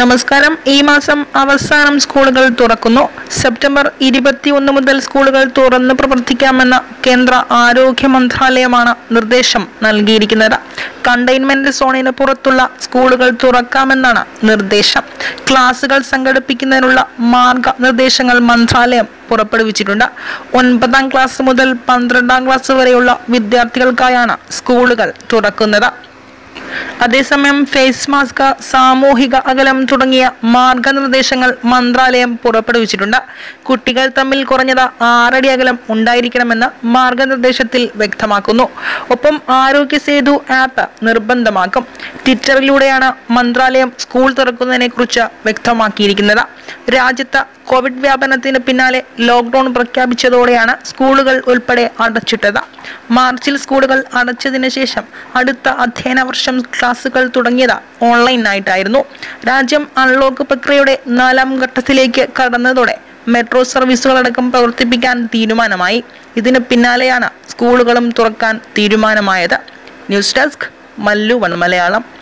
നമസ്കാരം ഈ മാസം അവസാനം സ്കൂളുകൾ തുറക്കുന്നു സെപ്റ്റംബർ ഇരുപത്തിയൊന്ന് മുതൽ സ്കൂളുകൾ തുറന്ന് പ്രവർത്തിക്കാമെന്ന കേന്ദ്ര ആരോഗ്യ മന്ത്രാലയമാണ് നിർദ്ദേശം നൽകിയിരിക്കുന്നത് കണ്ടെയ്ൻമെന്റ് സോണിന് പുറത്തുള്ള സ്കൂളുകൾ തുറക്കാമെന്നാണ് നിർദ്ദേശം ക്ലാസുകൾ സംഘടിപ്പിക്കുന്നതിനുള്ള മാർഗനിർദ്ദേശങ്ങൾ മന്ത്രാലയം പുറപ്പെടുവിച്ചിട്ടുണ്ട് ഒൻപതാം ക്ലാസ് മുതൽ പന്ത്രണ്ടാം ക്ലാസ് വരെയുള്ള വിദ്യാർത്ഥികൾക്കായാണ് സ്കൂളുകൾ തുറക്കുന്നത് അതേസമയം ഫേസ് മാസ്ക് സാമൂഹിക അകലം തുടങ്ങിയ മാർഗനിർദ്ദേശങ്ങൾ മന്ത്രാലയം പുറപ്പെടുവിച്ചിട്ടുണ്ട് കുട്ടികൾ തമ്മിൽ കുറഞ്ഞത് ആറടി അകലം ഉണ്ടായിരിക്കണമെന്ന് മാർഗനിർദ്ദേശത്തിൽ വ്യക്തമാക്കുന്നു ഒപ്പം ആരോഗ്യ സേതു ആപ്പ് നിർബന്ധമാക്കും ട്വിറ്ററിലൂടെയാണ് മന്ത്രാലയം സ്കൂൾ തുറക്കുന്നതിനെ കുറിച്ച് വ്യക്തമാക്കിയിരിക്കുന്നത് രാജ്യത്ത് കോവിഡ് വ്യാപനത്തിന് പിന്നാലെ ലോക്ക്ഡൌൺ പ്രഖ്യാപിച്ചതോടെയാണ് സ്കൂളുകൾ ഉൾപ്പെടെ അടച്ചിട്ടത് മാർച്ചിൽ സ്കൂളുകൾ അടച്ചതിന് ശേഷം അടുത്ത അധ്യയന വർഷം ക്ലാസുകൾ തുടങ്ങിയത് ഓൺലൈനായിട്ടായിരുന്നു രാജ്യം അൺലോക്ക് പ്രക്രിയയുടെ നാലാം ഘട്ടത്തിലേക്ക് കടന്നതോടെ മെട്രോ സർവീസുകളടക്കം പ്രവർത്തിപ്പിക്കാൻ തീരുമാനമായി ഇതിന് പിന്നാലെയാണ് സ്കൂളുകളും തുറക്കാൻ തീരുമാനമായത് news desk Mallu one Malayalam